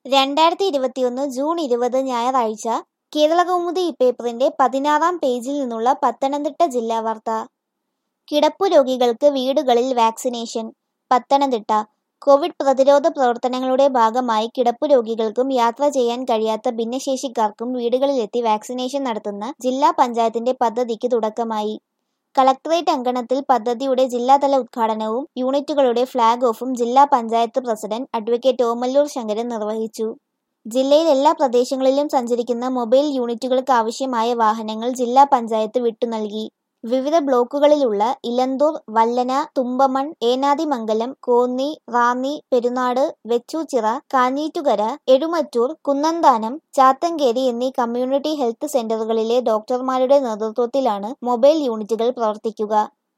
രണ്ടായിരത്തി ഇരുപത്തിയൊന്ന് ജൂൺ ഇരുപത് ഞായറാഴ്ച കേരളകൗമുദി പേപ്പറിന്റെ പതിനാറാം പേജിൽ നിന്നുള്ള പത്തനംതിട്ട ജില്ലാ വാർത്ത കിടപ്പു രോഗികൾക്ക് വീടുകളിൽ വാക്സിനേഷൻ പത്തനംതിട്ട കോവിഡ് പ്രതിരോധ പ്രവർത്തനങ്ങളുടെ ഭാഗമായി കിടപ്പു രോഗികൾക്കും യാത്ര ചെയ്യാൻ കഴിയാത്ത ഭിന്നശേഷിക്കാർക്കും വീടുകളിലെത്തി വാക്സിനേഷൻ നടത്തുന്ന ജില്ലാ പഞ്ചായത്തിന്റെ പദ്ധതിക്ക് തുടക്കമായി കളക്ടറേറ്റ് അങ്കണത്തിൽ പദ്ധതിയുടെ ജില്ലാതല ഉദ്ഘാടനവും യൂണിറ്റുകളുടെ ഫ്ളാഗ് ഓഫും ജില്ലാ പഞ്ചായത്ത് പ്രസിഡന്റ് അഡ്വക്കേറ്റ് ഓമല്ലൂർ ശങ്കരൻ നിർവഹിച്ചു ജില്ലയിൽ എല്ലാ പ്രദേശങ്ങളിലും സഞ്ചരിക്കുന്ന മൊബൈൽ യൂണിറ്റുകൾക്ക് ആവശ്യമായ വാഹനങ്ങൾ ജില്ലാ പഞ്ചായത്ത് വിട്ടുനൽകി വിവിധ ബ്ലോക്കുകളിലുള്ള ഇലന്തൂർ വല്ലന തുമ്പമൺ ഏനാദിമംഗലം കോന്നി റാന്നി പെരുനാട് വെച്ചൂച്ചിറ കാഞ്ഞീറ്റുകര എഴുമറ്റൂർ കുന്നന്താനം ചാത്തങ്കേരി എന്നീ കമ്മ്യൂണിറ്റി ഹെൽത്ത് സെന്ററുകളിലെ ഡോക്ടർമാരുടെ നേതൃത്വത്തിലാണ് മൊബൈൽ യൂണിറ്റുകൾ പ്രവർത്തിക്കുക